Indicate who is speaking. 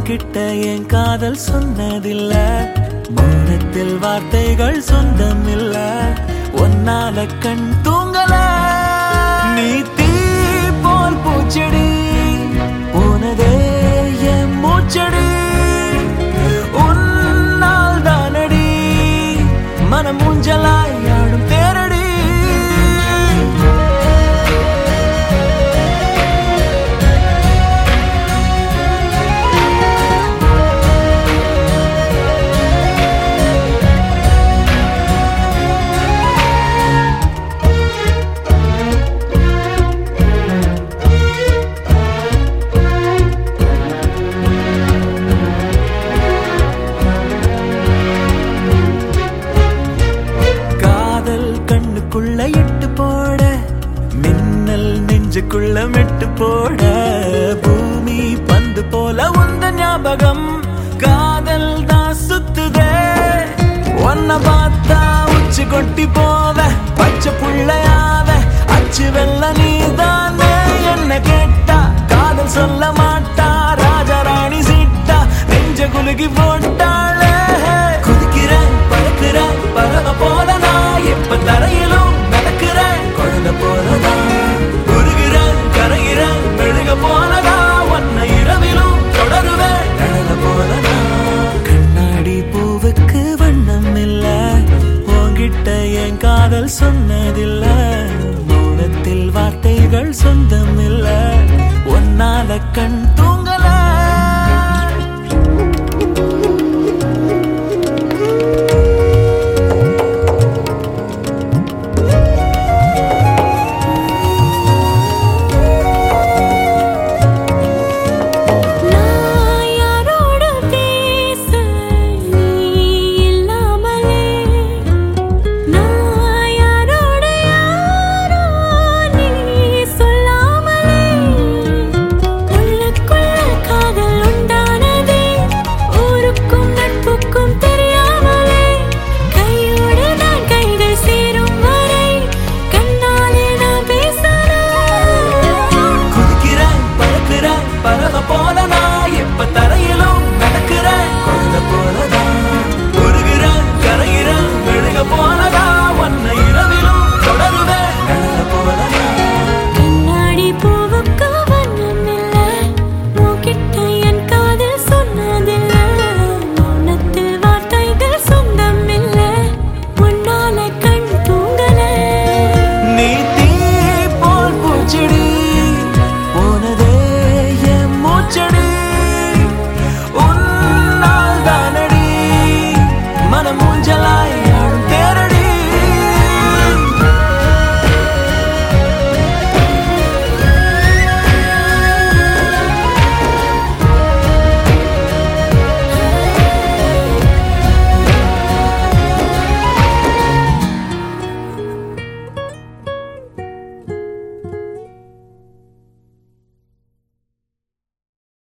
Speaker 1: உன்கிட்ட என் காதல் சொன்னதில்ல மௌனத்தில் வார்த்தைகள் சொந்தம் இல்ல ஒன்னால கண் தூங்கல நீ தீ போல் பூச்செடி போனதே என் மூச்சடி உன்னால் தானடி மனம் ஊஞ்சலாய் ஆடும் தேரடி காதல் கண்ணுக்குள்ள இட்டு போட மின்னல் நெஞ்சுக்குள்ள மெட்டு போட பூமி பந்து போல உந்த ஞாபகம் காதல் தான் சுத்துதே ஒன்ன பார்த்தா உச்சி கொட்டி போவ பச்சை புள்ளையாவ அச்சு வெள்ள நீதானே என்ன கேட்டா காதல் சொல்ல மாட்டா ராஜாராணி சீட்டா நெஞ்ச குலுகி போட்டாளே குதிக்கிறேன் பறக்கிறேன் பறவை போல நான் எப்ப தரையிலும் நடக்கிறேன் குழந்தை போலதான் உருகிறேன் கரைகிறேன் மெழுக போலதா உன்னை இரவிலும் தொடருவேன் நிழல போலதான் கண்ணாடி பூவுக்கு வண்ணம் இல்ல உன்கிட்ட என் காதல் சொன்னதில்ல மௌனத்தில் வார்த்தைகள் சொந்தம் இல்ல ஒன்னால கண் தூங்கல